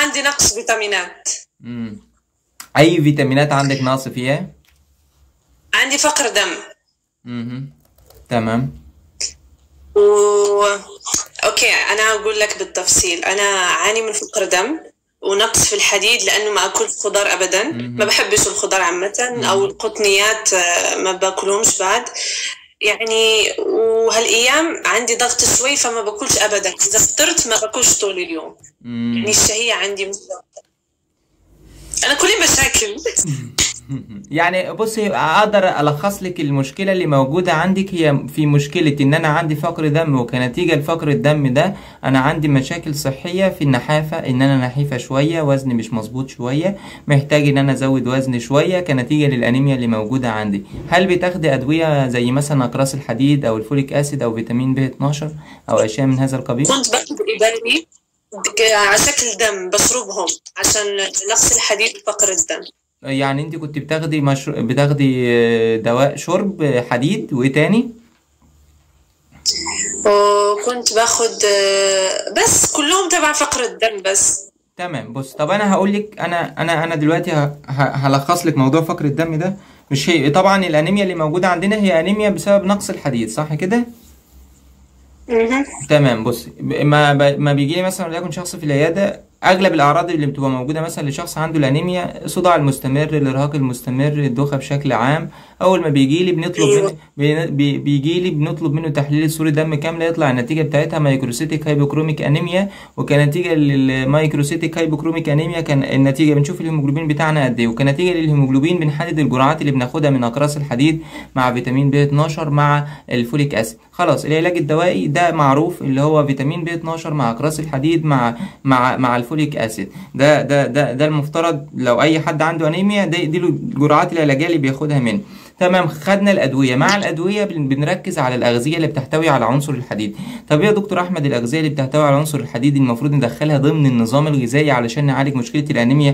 عندي نقص فيتامينات مم. اي فيتامينات عندك نقص فيها عندي فقر دم مهم. تمام و اوكي انا اقول لك بالتفصيل انا اعاني من فقر دم ونقص في الحديد لانه ما اكل خضار ابدا ما بحبش الخضار عامه او القطنيات آه، ما باكلهمش بعد يعني وهالايام عندي ضغط شوي فما باكلش ابدا اذا فطرت ما باكلش طول اليوم مم. يعني الشهيه عندي متوقفة. انا كلي مشاكل يعني بصي اقدر الخص لك المشكله اللي موجوده عندك هي في مشكله ان انا عندي فقر دم وكنتيجه لفقر الدم ده انا عندي مشاكل صحيه في النحافه ان انا نحيفه شويه وزني مش مظبوط شويه محتاج ان انا ازود وزن شويه كنتيجه للانيميا اللي موجوده عندي هل بتاخدي ادويه زي مثلا اقراص الحديد او الفوليك اسيد او فيتامين ب 12 او اشياء من هذا القبيل كنت باخذ إباني ك- على شكل دم بشربهم عشان نقص الحديد وفقر الدم يعني انت كنت بتاخدي مشر... بتاخدي آه، دواء شرب آه، حديد وايه تاني وكنت باخد آه، بس كلهم تبع فقر الدم بس تمام بص طب انا هقول لك انا انا انا دلوقتي ه- ه- هلخص لك موضوع فقر الدم ده مش هي طبعا الانيميا اللي موجوده عندنا هي انيميا بسبب نقص الحديد صح كده مهم. تمام بص ب- ما ب- ما بيجي لي مثلا وليكن شخص في العياده اغلب الاعراض اللي بتبقى موجوده مثلا لشخص عنده الانيميا الصداع المستمر الارهاق المستمر الدوخه بشكل عام اول ما بيجي لي بنطلب أيوة. منه بي- بي- بيجي لي بنطلب منه تحليل صوره دم كامله يطلع النتيجه بتاعتها مايكروسيتيك هايبوكروميك انيميا وكنتيجه للمايكروسيتيك هايبوكروميك انيميا كان النتيجه بنشوف الهيموجلوبين بتاعنا قد ايه وكنتيجه للهيموجلوبين بنحدد الجرعات اللي بناخدها من اقراص الحديد مع فيتامين ب 12 مع الفوليك اسيد خلاص العلاج الدوائي ده معروف اللي هو فيتامين ب 12 مع اقراص الحديد مع مع مع الفوليك اسيد ده ده ده ده المفترض لو اي حد عنده انيميا ده دي له الجرعات العلاجيه اللي بياخدها منه تمام خدنا الادويه مع الادويه بن- بنركز على الاغذيه اللي بتحتوي على عنصر الحديد طب يا دكتور احمد الاغذيه اللي بتحتوي على عنصر الحديد المفروض ندخلها ضمن النظام الغذائي علشان نعالج مشكله الانيميا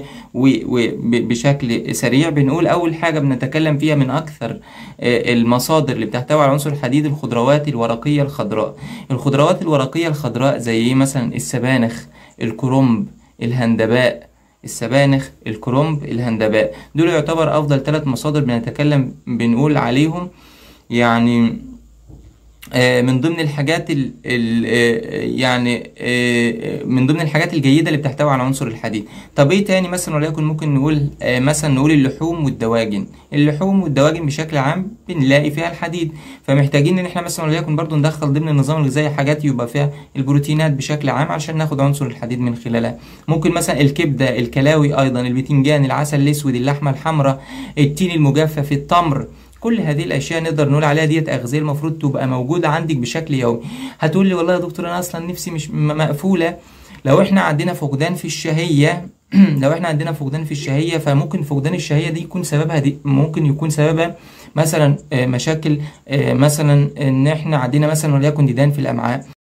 وبشكل سريع بنقول اول حاجه بنتكلم فيها من اكثر آه، المصادر اللي بتحتوي على عنصر الحديد الخضروات الورقيه الخضراء الخضروات الورقيه الخضراء زي ايه مثلا السبانخ الكرنب الهندباء السبانخ الكرنب الهندباء دول يعتبر افضل ثلاث مصادر بنتكلم بنقول عليهم يعني آه، من ضمن الحاجات ال ال آه، يعني آه، من ضمن الحاجات الجيدة اللي بتحتوي على عنصر الحديد طب ايه تاني مثلا وليكن ممكن نقول آه، مثلا نقول اللحوم والدواجن اللحوم والدواجن بشكل عام بنلاقي فيها الحديد فمحتاجين ان احنا مثلا وليكن برضو ندخل ضمن النظام الغذائي حاجات يبقى فيها البروتينات بشكل عام علشان ناخد عنصر الحديد من خلالها ممكن مثلا الكبدة الكلاوي ايضا البتنجان العسل الاسود اللحمة الحمراء التين المجفف التمر كل هذه الاشياء نقدر نقول عليها ديت اغذيه المفروض تبقى موجوده عندك بشكل يومي هتقول لي والله يا دكتور انا اصلا نفسي مش م- مقفوله لو احنا عندنا فقدان في الشهيه لو احنا عندنا فقدان في الشهيه فممكن فقدان الشهيه دي يكون سببها دي ممكن يكون سببها مثلا آه، مشاكل آه، مثلا ان احنا عندنا مثلا وليكن ديدان في الامعاء